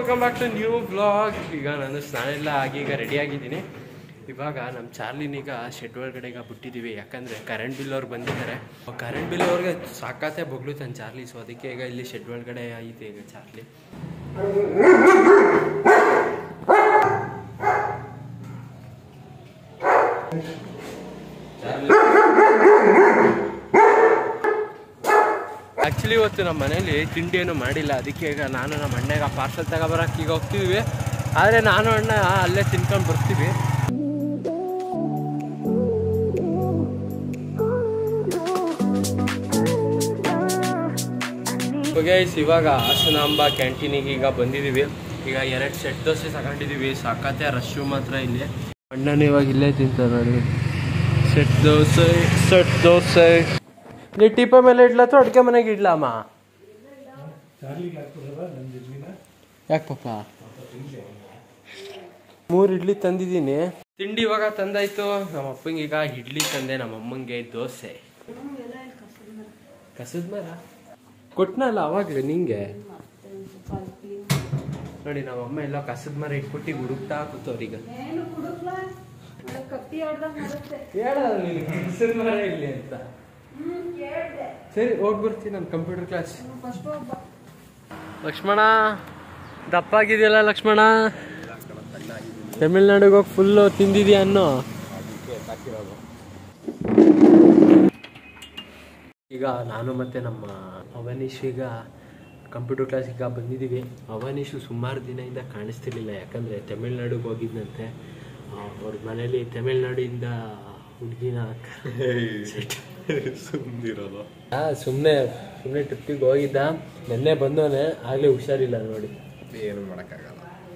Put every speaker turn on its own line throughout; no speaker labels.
Welcome back to new vlog ಈಗ ನಾನು ಸ್ನಾನ ಎಲ್ಲ ಆಗಿ ಈಗ ರೆಡಿ ಆಗಿದ್ದೀನಿ ಇವಾಗ ನಮ್ಮ ಚಾರ್ಲಿನೀಗ ಶೆಡ್ ಒಳಗಡೆ ಈಗ ಬಿಟ್ಟಿದ್ದೀವಿ ಯಾಕಂದರೆ ಕರೆಂಟ್ ಬಿಲ್ ಅವ್ರು ಬಂದಿದ್ದಾರೆ ಕರೆಂಟ್ ಬಿಲ್ ಅವ್ರಿಗೆ ಸಾಕಾತೆ ಬೊಗ್ಳು ತನ್ನ ಚಾರ್ಲಿ ಸೊ ಅದಕ್ಕೆ ಈಗ ಇಲ್ಲಿ ಶೆಡ್ ಒಳಗಡೆ ಐತೆ ಈಗ ಚಾರ್ಲಿ ಆ್ಯಕ್ಚುಲಿ ಇವತ್ತು ನಮ್ಮ ಮನೇಲಿ ತಿಂಡಿ ಏನು ಮಾಡಿಲ್ಲ ಅದಕ್ಕೆ ಈಗ ನಾನು ನಮ್ಮ ಅಣ್ಣಗೆ ಪಾರ್ಸಲ್ ತಗೊಬರಕ್ಕೆ ಈಗ ಹೋಗ್ತಿದ್ವಿ ಆದರೆ ನಾನು ಅಣ್ಣ ಅಲ್ಲೇ ತಿನ್ಕೊಂಡು ಬರ್ತೀವಿ ಗೈಸ್ ಇವಾಗ ಹಾಸನಾಂಬ ಕ್ಯಾಂಟೀನಿಗೆ ಈಗ ಬಂದಿದ್ದೀವಿ ಈಗ ಎರಡು ಸೆಟ್ ದೋಸೆ ತಗೊಂಡಿದ್ದೀವಿ ಸಾಕತ್ತೆ ರಶ್ಶು ಮಾತ್ರ ಇಲ್ಲಿ ಅಣ್ಣನ ಇವಾಗ ಇಲ್ಲೇ ತಿಂತ ನೋಡಿ ಸೆಟ್ ದೋಸೆ ಸೆಟ್ ದೋಸೆ ನೀ ಟಿಪ ಮೇಲೆ ಇಡ್ಲ ಅಥವಾ ಅಡ್ಗೆ ಮನೆಗೆ ಇಡ್ಲಮ್ಮ ಯಾಕೆ ಪಾಪ ಮೂರು ಇಡ್ಲಿ ತಂದಿದ್ದೀನಿ ತಿಂಡಿ ಇವಾಗ ತಂದಾಯ್ತು ನಮ್ಮ ಅಪ್ಪಂಗೆ ಈಗ ಇಡ್ಲಿ ತಂದೆ ನಮ್ಮ ಅಮ್ಮಂಗೆ ದೋಸೆ ಕಸದ ಮರ ಕೊಟ್ನಲ್ಲ ಅವಾಗ್ಲೇ ನಿಂಗೆ ನೋಡಿ ನಮ್ಮ ಅಮ್ಮ ಎಲ್ಲ ಕಸದ ಮರ ಇಟ್ಬಿಟ್ಟು ಹುಡುಕ್ತಾ ಕೂತವ್ರೀಗ ಹೇಳಲ್ಲ ನೀನು ಕಸದ ಮರ ಇಲ್ಲಿ ಅಂತ ಸರಿ ಹೋಗಿ ಬರ್ತೀನಿ ನಾನು ಕಂಪ್ಯೂಟರ್ ಕ್ಲಾಸ್ ಲಕ್ಷ್ಮಣ ದಪ್ಪಾಗಿದೆಯಲ್ಲ ಲಕ್ಷ್ಮಣ ತಮಿಳ್ನಾಡಿಗೆ ಹೋಗಿ ಫುಲ್ಲು ತಿಂದಿದ್ಯಾ ಅನ್ನೋ ಈಗ ನಾನು ಮತ್ತೆ ನಮ್ಮ ಅವನೀಶ್ ಈಗ ಕಂಪ್ಯೂಟರ್ ಕ್ಲಾಸ್ ಈಗ ಬಂದಿದ್ದೀವಿ ಅವನೀಶು ಸುಮಾರು ದಿನದಿಂದ ಕಾಣಿಸ್ತಿರ್ಲಿಲ್ಲ ಯಾಕಂದರೆ ತಮಿಳ್ನಾಡಿಗೆ ಹೋಗಿದ್ದಂತೆ ಅವ್ರ ಮನೇಲಿ ತಮಿಳ್ನಾಡಿಂದ ಹುಡುಗಿನ
ಸುಮ್ಮನಿರೋದು
ಸುಮ್ಮನೆ ಸುಮ್ಮನೆ ಟ್ರಿಪ್ಪಿಗೆ ಹೋಗಿದ್ದ ನಿನ್ನೆ ಬಂದವನೆ ಆಗಲೇ ಹುಷಾರಿಲ್ಲ ನೋಡಿ
ಏನು ಮಾಡೋಕ್ಕಾಗಲ್ಲ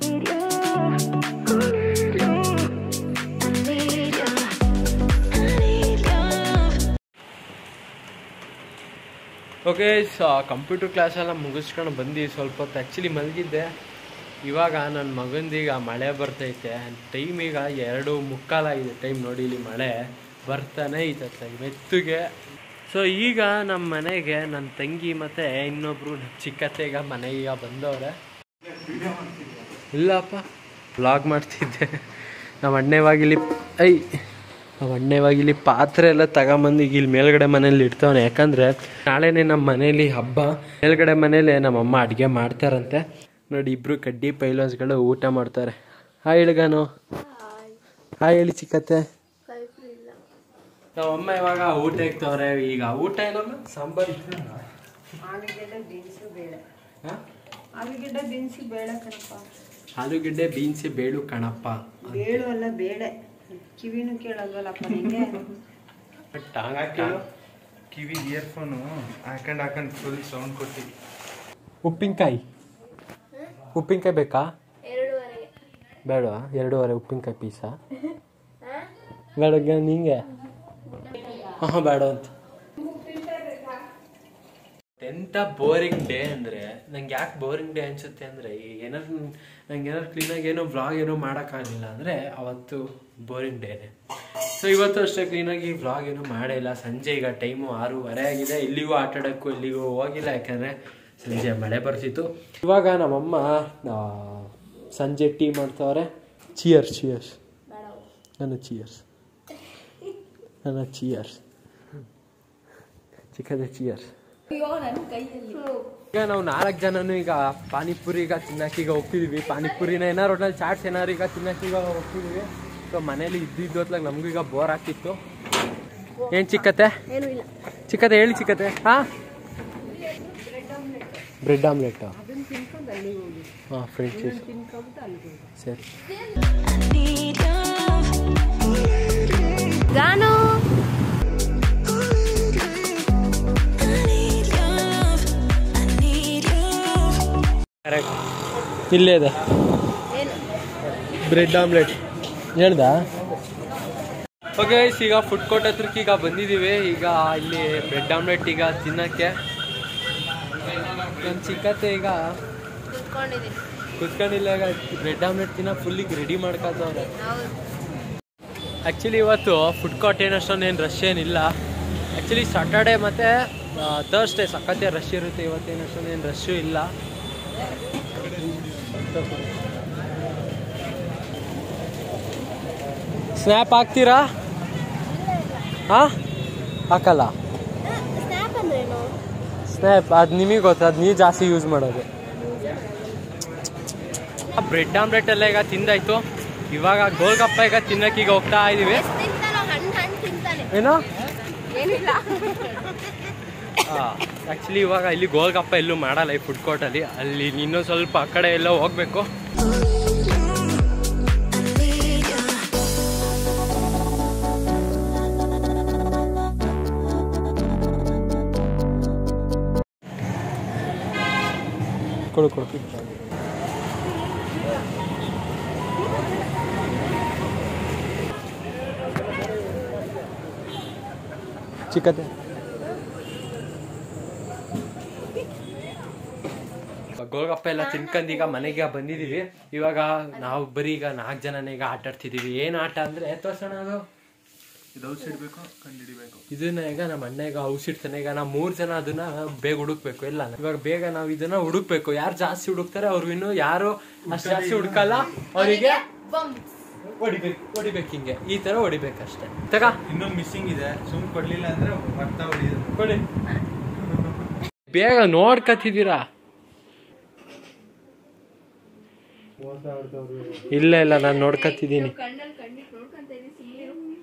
ಓಕೆ ಕಂಪ್ಯೂಟರ್ ಕ್ಲಾಸ್ ಎಲ್ಲ ಮುಗಿಸ್ಕೊಂಡು ಬಂದು ಸ್ವಲ್ಪ ಹೊತ್ತು ಆ್ಯಕ್ಚುಲಿ ಮಲಗಿದ್ದೆ ಇವಾಗ ನನ್ನ ಮಗಂದೀಗ ಮಳೆ ಬರ್ತೈತೆ ಟೈಮ್ ಈಗ ಎರಡು ಮುಕ್ಕಾಲಾಗಿದೆ ಟೈಮ್ ನೋಡಿ ಇಲ್ಲಿ ಮಳೆ ಬರ್ತಾನೆ ಐತತ್ತೆ ಮೆತ್ತಗೆ ಸೊ ಈಗ ನಮ್ಮ ಮನೆಗೆ ನನ್ನ ತಂಗಿ ಮತ್ತು ಇನ್ನೊಬ್ರು ಚಿಕ್ಕತ್ತೆ ಈಗ ಮನೆಗೆ ಬಂದವ್ರೆ ಇಲ್ಲಪ್ಪ ವ್ಲಾಗ್ ಮಾಡ್ತಿದ್ದೆ ನಮ್ಮ ಅಣ್ಣೆವಾಗ ಇಲ್ಲಿ ಐ ನಮ್ಮ ಅಣ್ಣೆವಾಗ ಇಲ್ಲಿ ಪಾತ್ರೆ ಎಲ್ಲ ತಗೊಂಬಂದು ಈಗ ಇಲ್ಲಿ ಮೇಲ್ಗಡೆ ಮನೇಲಿ ಇಡ್ತಾವನೆ ಯಾಕಂದ್ರೆ ನಾಳೆನೆ ನಮ್ಮ ಮನೇಲಿ ಹಬ್ಬ ಮೇಲ್ಗಡೆ ಮನೇಲಿ ನಮ್ಮ ಅಮ್ಮ ಅಡುಗೆ ಮಾಡ್ತಾರಂತೆ ನೋಡಿ ಇಬ್ರು ಕಡ್ಡಿ ಪೈಲೋಸ್ಗಳು ಊಟ ಮಾಡ್ತಾರೆ ಹಾಯ್ ಇಳ್ಗಾನು ಹಾಯ್ ಹೇಳಿ ಚಿಕ್ಕತ್ತೆ ನಮ್ಮ ಅಮ್ಮ ಇವಾಗ ಊಟ ಇಕ್ತವ್ರೆ ಈಗ ಊಟ ಏನಮ್ಮ ಸಾಂಬಾರ್
ಆಲೂಗೆಡ್ಡೆ ಬೀನ್ಸು ಬೇಳೆ
ಹಾ?
ಆಲೂಗೆಡ್ಡೆ ಬೀನ್ಸಿ ಬೇಳೆ ಕಣಪ್ಪ
ಆಲೂಗೆಡ್ಡೆ ಬೀನ್ಸಿ ಬೇಳು ಕಣಪ್ಪ
ಬೇಳು ಅಲ್ಲ ಬೇಳೆ ಕಿವಿನೂ ಕೇಳಲ್ವಲ್ಲಪ್ಪ ನಿಂಗೆ
ಟಾಂಗ್ ಹಾಕಿಳು
ಕಿವಿ ಇಯರ್ಫೋನು ಹಾಕೊಂಡು ಹಾಕೊಂಡು ಫುಲ್ ಸೌಂಡ್ ಕೊಟ್ಟಿದ್ವಿ
ಉಪ್ಪಿನಕಾಯಿ ಉಪ್ಪಿನಕಾಯಿ ಬೇಕಾ ಬೇಡವಾ ಎರಡೂವರೆ ಉಪ್ಪಿನಕಾಯಿ ಪೀಸಾ ಬೇಡ ನಿಂಗೆ ಹಾಂ ಬೇಡ ಅಂತ ಎಂತ ಬೋರಿಂಗ್ ಡೇ ಅಂದ್ರೆ ನಂಗೆ ಯಾಕೆ ಬೋರಿಂಗ್ ಡೇ ಅನ್ಸುತ್ತೆ ಅಂದ್ರೆ ಏನಾದ್ರು ನಂಗೆ ಏನಾದ್ರು ಕ್ಲೀನಾಗಿ ಏನೋ ವ್ಲಾಗ್ ಏನೋ ಮಾಡೋಕ್ಕಾಗಲಿಲ್ಲ ಅಂದ್ರೆ ಅವತ್ತು ಬೋರಿಂಗ್ ಡೇನೆ ಸೊ ಇವತ್ತು ಅಷ್ಟೇ ಕ್ಲೀನಾಗಿ ವ್ಲಾಗ್ ಏನೂ ಮಾಡೇ ಇಲ್ಲ ಸಂಜೆ ಈಗ ಟೈಮು ಆರೂವರೆ ಆಗಿದೆ ಎಲ್ಲಿಗೂ ಆಟ ಆಡೋಕ್ಕೂ ಎಲ್ಲಿಗೂ ಹೋಗಿಲ್ಲ ಯಾಕಂದರೆ ಸಂಜೆ ಮಳೆ ಬರ್ತಿತ್ತು ಇವಾಗ ನಮ್ಮಮ್ಮ ಆ, ಸಂಜೆ ಟೀ ಮಾಡ್ತಾವ್ರೆ ಚಿಯರ್ಸ್ ಚಿಯರ್ಸ್ ನನ್ನ ಚಿಯರ್ಸ್ ನನ್ನ ಚಿಯರ್ಸ್ ಚಿಕ್ಕದ ಚಿಯರ್ಸ್ ಈಗ ನಾವು ನಾಲ್ಕು ಜನನು ಈಗ ಪಾನಿಪುರಿ ಈಗ ತಿನ್ನಕ್ಕೆ ಈಗ ಹೋಗ್ತಿದೀವಿ ಪಾನಿಪುರಿನ ಏನಾರು ಒಟ್ನಲ್ಲಿ ಚಾಟ್ಸ್ ಏನಾರು ಈಗ ತಿನ್ನಕ್ಕೆ ಈಗ ಹೋಗ್ತಿದೀವಿ ಸೊ ಮನೇಲಿ ಇದ್ದಿದ್ದು ಹೊತ್ಲಾಗ ನಮಗೂ ಈಗ ಬೋರ್ ಆಗ್ತಿತ್ತು ಏನ್ ಚಿಕ್ಕತ್ತೆ ಚಿಕ್ಕತ್ತೆ ಹೇಳಿ ಚಿಕ್ಕತ್ತೆ ಹಾ ಬ್ರೆಡ್ ಆಮ್ಲೆಟ್ ಹಾಂ ಫ್ರೆಂಚ್ ಚೀಸ್ ಸರಿ
ಗಾನು
ಕರೆಕ್ಟ್ ಇಲ್ಲೇ ಇದೆ ಬ್ರೆಡ್ ಆಮ್ಲೆಟ್ ಹೇಳ್ದ ಓಕೆ ಈಗ ಫುಡ್ ಕೋರ್ಟ್ ಹತ್ರಕ್ಕೆ ಈಗ ಬಂದಿದ್ದೀವಿ ಈಗ ಇಲ್ಲಿ ಬ್ರೆಡ್ ಆಮ್ಲೆಟ್ ಈಗ ತಿನ್ನಕ್ಕೆ ನನ್ನ ಚಿಕ್ಕತ್ತೆ ಈಗ
ಕುತ್ಕೊಂಡಿದ್ದೀನಿ
ಕುತ್ಕೊಂಡಿಲ್ಲ ಈಗ ಬ್ರೆಡ್ ಆಮ್ಲೆಟ್ ತಿನ್ನ ಫುಲ್ಲಿಗೆ ರೆಡಿ ಮಾಡ್ಕೊತವ್ರೆ
ಹೌದು
ಆ್ಯಕ್ಚುಲಿ ಇವತ್ತು ಫುಡ್ ಕೋರ್ಟ್ ಏನು ಅಷ್ಟೊಂದೇನು ರಶ್ ಏನಿಲ್ಲ ಆ್ಯಕ್ಚುಲಿ ಸಾಟರ್ಡೆ ಮತ್ತು ಥರ್ಸ್ಡೇ ಸಖತ್ತೇ ರಶ್ ಇರುತ್ತೆ ಇವತ್ತೇನು ಅಷ್ಟೊಂದೇನು ರಶ್ಶು ಇಲ್ಲ ಸ್ನ್ಯಾಪ್ ಹಾಕ್ತೀರಾ ಹಾ ಹಾಕಲ್ಲ
ಸ್ನ್ಯಾಪ್ ಅಂದ್ರೇನು
ಸ್ನ್ಯಾಪ್ ಅದು ನಿಮಗೆ ಗೊತ್ತು ಅದು ನೀವು ಜಾಸ್ತಿ ಯೂಸ್ ಮಾಡೋದು ಬ್ರೆಡ್ ಆಮ್ಲೆಟ್ ಎಲ್ಲ ಈಗ ತಿಂದಾಯ್ತು ಇವಾಗ ಗೋಲ್ಗಪ್ಪ ಈಗ ತಿನ್ನಕ್ಕೆ ಈಗ ಹೋಗ್ತಾ ಇದೀವಿ
ಎಷ್ಟು ತಿಂತಾನೋ ಹಣ್ಣು ಹಣ್ಣು ತಿಂತಾನೆ
ಏನೋ
ಏನಿಲ್ಲ
ಆ್ಯಕ್ಚುಲಿ ಇವಾಗ ಇಲ್ಲಿ ಗೋಲ್ಗಪ್ಪ ಎಲ್ಲೂ ಮಾಡಲ್ಲ ಈ ಫುಡ್ ಕೋರ್ಟಲ್ಲಿ ಅಲ್ಲಿ ಇನ್ನೂ ಸ್ವಲ್ಪ ಆ ಕಡೆ ಎಲ್ಲ ಹೋಗ್ಬೇಕು ಕೊಡು ಕೊಡು ಚಿಕ್ಕತೆ ಗೋಲ್ಗಪ್ಪ ಎಲ್ಲ ತಿನ್ಕಂಡು ಈಗ ಮನೆಗೆ ಬಂದಿದೀವಿ ಇವಾಗ ನಾವು ಬರೀ ಈಗ ನಾಲ್ಕು ಜನನೇ ಈಗ ಆಟ ಆಡ್ತಿದೀವಿ ಏನ್ ಆಟ ಅಂದ್ರೆ ತೋರ್ಸೋಣ ಅದು
ಇದು ಔಷಧಿಬೇಕು ಕಂಡುಹಿಡಿಬೇಕು
ಇದನ್ನ ಈಗ ನಮ್ಮ ಅಣ್ಣ ಈಗ ಔಷಿಡ್ತಾನೆ ಈಗ ನಾವು ಮೂರ್ ಜನ ಅದನ್ನ ಬೇಗ ಹುಡುಕ್ಬೇಕು ಇಲ್ಲ ಇವಾಗ ಬೇಗ ನಾವು ಇದನ್ನ ಹುಡುಕ್ಬೇಕು ಯಾರು ಜಾಸ್ತಿ ಹುಡುಕ್ತಾರೆ ಅವ್ರು ಇನ್ನು ಯಾರು ಅಷ್ಟು ಜಾಸ್ತಿ ಹುಡುಕಲ್ಲ ಅವರಿಗೆ ಹೊಡಿಬೇಕು ಹೊಡಿಬೇಕು ಹಿಂಗೆ ಈ ತರ ಹೊಡಿಬೇಕಷ್ಟೇ ತಗ
ಇನ್ನೊಂದು ಮಿಸ್ಸಿಂಗ್ ಇದೆ ಸುಮ್ ಕೊಡ್ಲಿಲ್ಲ ಅಂದ್ರೆ ಬರ್ತಾ ಹೊಡಿಯೋದು
ಕೊಡಿ ಬೇಗ ನೋಡ್ಕತಿದ್ದೀರಾ ಇಲ್ಲ ಇಲ್ಲ ನಾನು ನೋಡ್ಕತಿದ್ದೀನಿ
ಕಣ್ಣಲ್ಲಿ ಕಣ್ಣಿಟ್ಟು ನೋಡ್ಕೊಂತ ಇದೀನಿ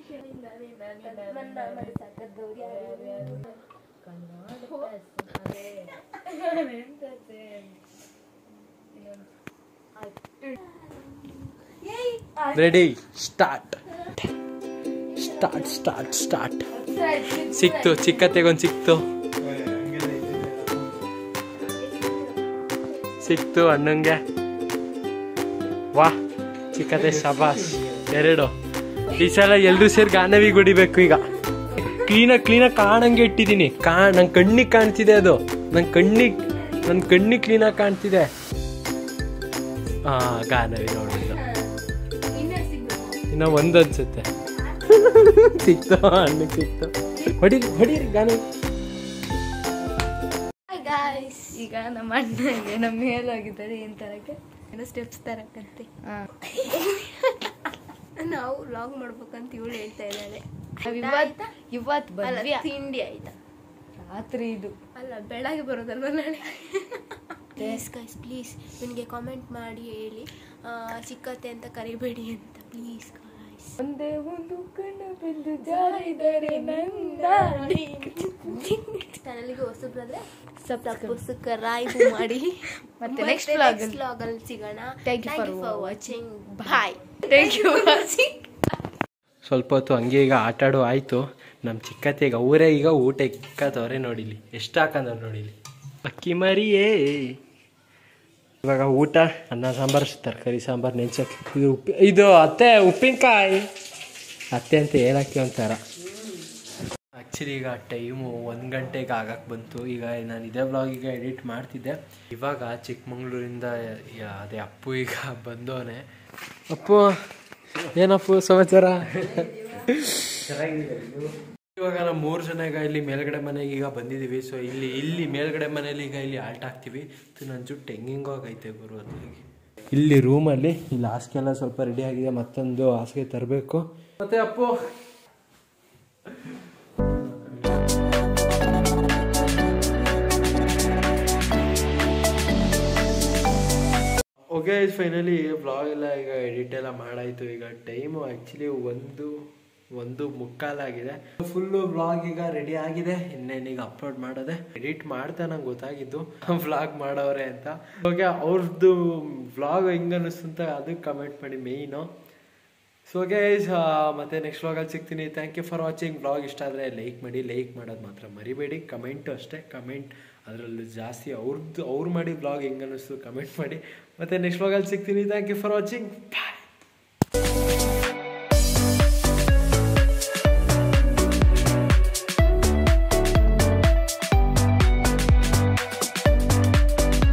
ready start start start start ಸಿಕ್ತು ಚಿಕ್ಕತೆಗೊಂದು ಸಿಕ್ತು ಸಿಕ್ತು ಅಣ್ಣಂಗೆ ವಾ ಚಿಕ್ಕತೆ ಶಬಾಸ್ ಎರಡು ಈ ಸಲ ಎಲ್ರು ಸೇರಿ ಗಾನವಿ ಗುಡಿಬೇಕು ಈಗ ಕ್ಲೀನಾಗಿ ಕ್ಲೀನಾಗಿ ಕಾಣಂಗೆ ಇಟ್ಟಿದ್ದೀನಿ ಕಾ ನನ್ ಕಣ್ಣಿಗೆ ಕಾಣ್ತಿದೆ ಅದು ನನ್ ಕಣ್ಣಿಗೆ ನನ್ ಕಣ್ಣಿಗೆ ಕ್ಲೀನಾಗಿ ಕಾಣ್ತಿದೆ ಹಾ ಗಾನವಿ ನೋಡಿಲ್ಲ ಇನ್ನ ಒಂದು ಅನ್ಸುತ್ತೆ ಸಿಕ್ತು ಹಣ್ಣು ಸಿಕ್ತು ಹೊಡಿ ಹೊಡೀರಿ ಗಾನವಿ
ಗಾಯ್ಸ್ ಈಗ ನಮ್ಮ ಅಣ್ಣಗೆ ನಮ್ಮ ಮೇಲಾಗಿದ್ದಾರೆ ಏನ್ ತರಕ್ಕೆ ಏನೋ ಸ್ಟೆಪ್ಸ್ ತರಕಂತೆ ನಾವು ಲಾಗ್ ಮಾಡ್ಬೇಕಂತ ಇವಳು ಹೇಳ್ತಾ ಇದ್ದಾಳೆ
ಇವತ್ ಇವತ್
ಅಲ್ಲ
ಬಂದ್ವಿ
ತಿಂಡಿ ಆಯ್ತಾ
ರಾತ್ರಿ ಇದು
ಅಲ್ಲ ಬೆಳಗ್ಗೆ ಬರೋದಲ್ವ ನಾಳೆ ಪ್ಲೀಸ್ ಗೈಸ್ ಪ್ಲೀಸ್ ನನಗೆ ಕಾಮೆಂಟ್ ಮಾಡಿ ಹೇಳಿ ಆ, ಚಿಕ್ಕತ್ತೆ ಅಂತ ಕರಿಬೇಡಿ ಅಂತ ಪ್ಲೀಸ್ ಗಾಯ್ಸ್
ಒಂದೇ ಒಂದು ಕಣ್ಣು ಬಿದ್ದು ಜಾರಿದರೆ ನಂದಾಡಿ
ಚಾನಲ್ಗೆ ಹೊಸಬ್ರಾದ್ರೆ
Subscribe.
ಸಬ್ಸ್ಕ್ರೈಬ್ ಮಾಡಿ
ಮತ್ತೆ next vlog ಅಲ್ಲಿ-
vlog ಅಲ್ಲಿ ಸಿಗೋಣ
Thank you for
watching bye
thank you watching
ಸ್ವಲ್ಪ ಹೊತ್ತು ಹಂಗೆ ಈಗ ಆಟ ಆಡೋ ಆಯ್ತು ನಮ್ಮ ಚಿಕ್ಕತ್ತೆ ಈಗ ಅವರೇ ಈಗ ಊಟ ಇಕ್ಕತ್ತವ್ರೆ ನೋಡಿಲಿ ಎಷ್ಟು ಹಾಕಂದವ್ರು ನೋಡಿಲಿ ಅಕ್ಕಿ ಮರಿಯೇ ಇವಾಗ ಊಟ ಅನ್ನ ಸಾಂಬಾರು ತರಕಾರಿ ಸಾಂಬಾರು ನೆನ್ಸಕ್ಕೆ ಇದು ಉಪ್ಪಿ ಇದು ಅತ್ತೆ ಉಪ್ಪಿನಕಾಯಿ ಅತ್ತೆ ಅಂತ ಹೇಳಕ್ಕೆ ಒಂಥರ ಆ್ಯಕ್ಚುಲಿ ಈಗ ಟೈಮು ಒಂದು ಗಂಟೆಗೆ ಆಗಕ್ಕೆ ಬಂತು ಈಗ ನಾನು ಇದೇ ವ್ಲಾಗ್ ಈಗ ಎಡಿಟ್ ಮಾಡ್ತಿದ್ದೆ ಇವಾಗ ಚಿಕ್ಕಮಂಗ್ಳೂರಿಂದ ಯ- ಅದೇ ಅಪ್ಪು ಈಗ ಬಂದವನೆ ಅಪ್ಪು ಏನಪ್ಪು ಸಮಾಚಾರ ಇವಾಗ ನಾವು ಮೂರು ಜನ ಈಗ ಇಲ್ಲಿ ಮೇಲ್ಗಡೆ ಮನೆಗೆ ಈಗ ಬಂದಿದ್ದೀವಿ ಸೊ ಇಲ್ಲಿ ಇಲ್ಲಿ ಮೇಲ್ಗಡೆ ಮನೇಲಿ ಈಗ ಇಲ್ಲಿ ಆಲ್ಟ್ ಹಾಕ್ತೀವಿ ನನ್ನ ಜುಟ್ಟು ಹೆಂಗೆಂಗೋ ಆಗೈತೆ ಗುರು ಅದ್ರಾಗೆ ಇಲ್ಲಿ ರೂಮಲ್ಲಿ ಇಲ್ಲಿ ಹಾಸಿಗೆ ಎಲ್ಲ ಸ್ವಲ್ಪ ರೆಡಿ ಆಗಿದೆ ಮತ್ತೊಂದು ಹಾಸಿಗೆ ತರಬೇಕು ಮತ್ತೆ ಅಪ್ಪು ಓಕೆ ಫೈನಲಿ ವ್ಲಾಗ್ ಎಲ್ಲ ಈಗ ಎಡಿಟ್ ಎಲ್ಲ ಮಾಡಾಯ್ತು ಈಗ ಟೈಮು ಆ್ಯಕ್ಚುಲಿ ಒಂದು ಒಂದು ಮುಕ್ಕಾಲಾಗಿದೆ ಫುಲ್ಲು ವ್ಲಾಗ್ ಈಗ ರೆಡಿ ಆಗಿದೆ ಇನ್ನೇನೀಗ ಅಪ್ಲೋಡ್ ಮಾಡೋದೆ ಎಡಿಟ್ ಮಾಡ್ತಾ ನಂಗೆ ಗೊತ್ತಾಗಿದ್ದು ವ್ಲಾಗ್ ಮಾಡೋರೆ ಅಂತ ಓಕೆ ಅವ್ರದ್ದು ವ್ಲಾಗ್ ಹೆಂಗೆ ಅನ್ನಿಸ್ತು ಅಂತ ಅದಕ್ಕೆ ಕಮೆಂಟ್ ಮಾಡಿ ಮೇಯ್ನು ಸೊ ಗೈಸ್ ಮತ್ತೆ ನೆಕ್ಸ್ಟ್ ವ್ಲಾಗಲ್ಲಿ ಸಿಗ್ತೀನಿ thank you for watching vlog ಇಷ್ಟ ಆದರೆ ಲೈಕ್ ಮಾಡಿ ಲೈಕ್ ಮಾಡೋದು ಮಾತ್ರ ಮರಿಬೇಡಿ ಕಮೆಂಟು ಅಷ್ಟೇ ಕಮೆಂಟ್ ಅದರಲ್ಲೂ ಜಾಸ್ತಿ ಅವ್ರದ್ದು ಅವ್ರು ಮಾಡಿ ವ್ಲಾಗ್ ಹೆಂಗೆ ಅನ್ನಿಸ್ತು ಕಮೆಂಟ್ ಮಾಡಿ ಮತ್ತೆ ನೆಕ್ಸ್ಟ್ ವ್ಲಾಗಲ್ಲಿ ಸಿಗ್ತೀನಿ ಥ್ಯಾಂಕ್ ಯು ಫಾರ್ ವಾಚಿಂಗ್